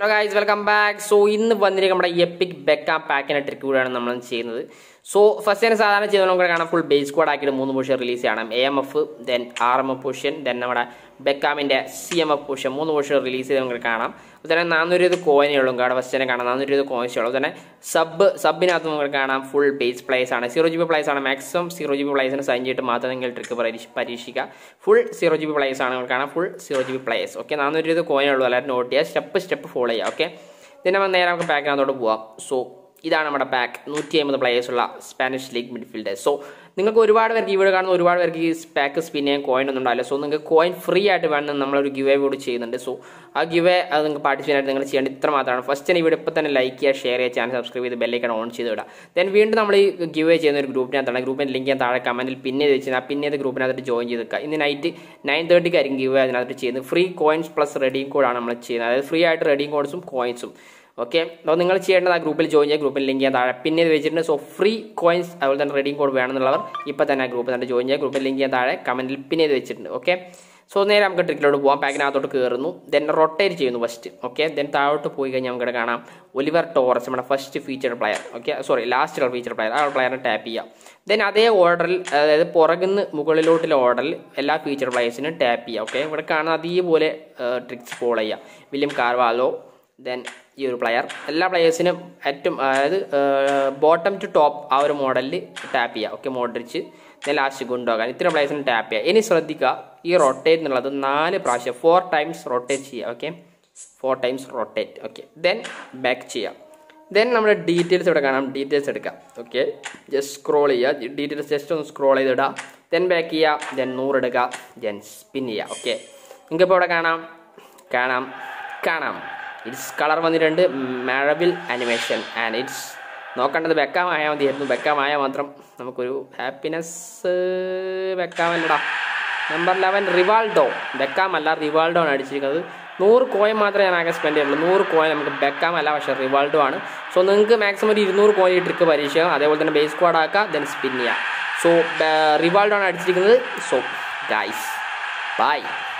hello guys welcome back so ഇന്ന് വന്നിരിക്കും നമ്മുടെ എപ്പിക് ബെക്കാം പാക്കിൻ്റെ ട്രിക്ക് കൂടെയാണ് നമ്മൾ ചെയ്യുന്നത് സോ ഫസ്റ്റ് തന്നെ സാധാരണ ചെയ്ത് നമുക്ക് കാണാം ഫുൾ ബേസ് സ്ക്വാഡ് ആക്കിയിട്ട് മൂന്ന് പൊസിഷൻ റിലീസ് ചെയ്യണം A M F then R M F position then നമ്മുടെ ബെക്കാമിൻ്റെ സി എം എഫ് പൊസിഷൻ മൂന്ന് പൊസിഷൻ റിലീസ് ചെയ്ത് നമുക്ക് കാണാം അതുപോലെ നാനൂറ് ഇരുപത് കോയിനേ ഉള്ളൂ കാർഡ് ഫസ്റ്റ് തന്നെ കാണാം നാനൂറ് ഇരുപത് കോയിൻസ് ഉള്ളൂ അതുപോലെ സബ് സബിനകത്ത് നമുക്ക് കാണാം ഫുൾ ബേസ് പ്ലേസ് ആണ് സീറോ ജി ബി പ്ലേസ് ആണ് മാക്സിമം സീറോ ജി ബി പ്ലേസിന് സൈൻ ചെയ്തിട്ട് മാത്രം നിങ്ങൾ ട്രിക്ക് പരീക്ഷിക്കുക full zero G B place ആണ് നമുക്ക് കാണാം full zero G B place okay നാനൂറ് ഇരുപത് കോയിനേ ഉള്ളൂ എല്ലാവരും നോട്ട് ചെയ്യുക സ്റ്റെപ്പ് സ്റ്റെപ്പ് ഫോളോ ചെയ്യുക ഓക്കെ ഇതിന് നമ്മൾ നേരെ നമുക്ക് പാക്കിനകത്തോട്ട് പോവാം സോ ഇതാണ് നമ്മുടെ പാക്ക് നൂറ്റി അമ്പത് പ്ലേയേഴ്സ് ഉള്ള സ്പാനിഷ് ലീഗ് മിഡ്ഫീൽഡേഴ്സ് സോ നിങ്ങൾക്ക് ഒരുപാട് പേർക്ക് ഈ വീഡിയോ കാണുന്ന ഒരുപാട് പേർക്ക് ഈ പാക്ക് സ്പിൻ ചെയ്യാൻ കോയിൻ ഒന്നും ഉണ്ടാവില്ല സോ നിങ്ങൾക്ക് കോയിൻ ഫ്രീ ആയിട്ട് വേണം നമ്മളൊരു ഗിവേ കൂടി ചെയ്യുന്നുണ്ട് സോ ആ ഗിവേ അത് നിങ്ങൾക്ക് പാർട്ടിസിപ്പേറ്റ് ആയിട്ട് നിങ്ങൾ ചെയ്യേണ്ടത് ഇത്ര മാത്രമാണ് ഫസ്റ്റ് തന്നെ ഈ വീഡിയോ ഇപ്പോൾ തന്നെ ലൈക്ക് ചെയ്യുക ഷെയർ ചെയ്യുക ചാനൽ സബ്സ്ക്രൈബ് ചെയ്ത് ബെല്ലൈക്കൺ ഓൺ ചെയ്ത് വിടുക ദെൻ വീണ്ടും നമ്മൾ ഈ ഗിവേ ചെയ്യുന്ന ഒരു ഗ്രൂപ്പിനകത്താണ് ഗ്രൂപ്പിൻ്റെ ലിങ്ക് ഞാൻ താഴെ കമൻറ്റിൽ പിന്നെ വെച്ചാൽ ആ പിന്നെ ഗ്രൂപ്പിനകത്ത് ജോയിൻ ചെയ്ത് വെക്കുക ഇന്ന് നൈറ്റ് നയൻ തേർട്ടിക്കായിരിക്കും ഗിവേ അതിനകത്ത് ചെയ്യുന്നത് ഫ്രീ കോയിൻസ് പ്ലസ് റെഡീം കോഡാണ് നമ്മൾ ചെയ്യുന്നത് അതായത് ഫ്രീ ആയിട്ട് റെഡീം കോഡ്സും കോയിൻസും ഓക്കെ അപ്പോൾ നിങ്ങൾ ചെയ്യേണ്ടത് ആ ഗ്രൂപ്പിൽ ജോയിൻ ചെയ്യുക ഗ്രൂപ്പിൽ ലിങ്ക് ഞാൻ താഴെ പിന്നെ വെച്ചിട്ടുണ്ട് സോ ഫ്രീ കോയിൻസ് അതുപോലെ തന്നെ റെഡിങ് കോഡ് വേണമെന്നുള്ളവർ ഇപ്പോൾ തന്നെ ആ ഗ്രൂപ്പിൽ തന്നെ ജോയിൻ ചെയ്യുക ഗ്രൂപ്പിൽ ലിങ്ക് ഞാൻ താഴെ കമൻറ്റിൽ പിന്നെ വെച്ചിട്ടുണ്ട് ഓക്കെ സോ നേരെ നമുക്ക് ട്രിക്കിലോട്ട് പോകാം പാക്കിനകത്തോട്ട് കയറുന്നു ദെൻ റൊട്ടേറ്റ് ചെയ്യുന്നു ഫസ്റ്റ് ഓക്കെ ദെൻ താഴോട്ട് പോയി കഴിഞ്ഞാൽ നമുക്ക് കാണാം ഒലിവർ ടോറസ് നമ്മുടെ first feature player okay sorry last feature player ആ പ്ലെയറിനെ ടാപ്പ് ചെയ്യാം ദെൻ അതേ ഓർഡറിൽ അതായത് പുറകുന്ന് മുകളിലോട്ടുള്ള ഓർഡറിൽ എല്ലാ ഫീച്ചർ പ്ലെയേഴ്സിനും ടാപ്പ് ചെയ്യാം ഓക്കെ ഇവിടെ കാണുന്ന അതേപോലെ ട്രിക്സ് ഫോളോ ചെയ്യാം വില്യം കാർവാലോ ദെൻ ഈ ഒരു പ്ലെയർ എല്ലാ പ്ലെയേഴ്സിനും ഏറ്റവും അതായത് ബോട്ടം ടു ടോപ്പ് ആ ഒരു മോഡലിൽ ടാപ്പ് ചെയ്യുക okay Modric then last Gundogan ഇത്ര പ്ലെയേഴ്സിന് ടാപ്പ് ചെയ്യുക ഇനി ശ്രദ്ധിക്കുക ഈ റൊട്ടേറ്റ് എന്നുള്ളത് നാല് പ്രാവശ്യം ഫോർ ടൈംസ് റൊട്ടേറ്റ് ചെയ്യുക okay four times rotate okay then back ചെയ്യുക ദെൻ നമ്മുടെ ഡീറ്റെയിൽസ് ഇവിടെ കാണാം ഡീറ്റെയിൽസ് എടുക്കാം ഓക്കെ ജസ്റ്റ് സ്ക്രോൾ ചെയ്യുക ഡീറ്റെയിൽസ് ജസ്റ്റ് ഒന്ന് സ്ക്രോൾ ചെയ്തിടുക ദെൻ ബാക്ക് ചെയ്യുക ദെൻ നൂറെടുക്കുക ദെൻ സ്പിൻ ചെയ്യുക ഓക്കെ നിങ്ങൾക്കിപ്പോൾ ഇവിടെ കാണാം കാണാം കാണാം ഇറ്റ്സ് കളർ വന്നിട്ടുണ്ട് മാഴബിൽ ആനിമേഷൻ ആൻഡ് ഇറ്റ്സ് നോക്കേണ്ടത് വെക്കാമായാൽ മതിയായിരുന്നു വെക്കാമായാൽ മാത്രം നമുക്കൊരു ഹാപ്പിനെസ് വെക്കാമല്ലടാ നമ്പർ ലെവൻ റിവാൾഡോ ബെക്കാമല്ല റിവാൾഡോ ആണ് അടിച്ചിരിക്കുന്നത് നൂറ് കോയിൻ മാത്രമേ ഞാൻ ആകെ സ്പെൻഡ് ചെയ്യുള്ളൂ നൂറ് കോയിൻ നമുക്ക് ബെക്കാമല്ല പക്ഷേ റിവാൾഡോ ആണ് സോ നിങ്ങൾക്ക് മാക്സിമം ഒരു ഇരുന്നൂറ് കോയിൻ ഈ ട്രിക്ക് പരീക്ഷിക്കാം അതേപോലെ തന്നെ ബേസ് സ്ക്വാഡ് ആക്കുക ദെൻ സ്പിൻ ചെയ്യാം സോ റിവാൾഡോ ആണ് അടിച്ചിരിക്കുന്നത് സോ ഗൈസ് ബൈ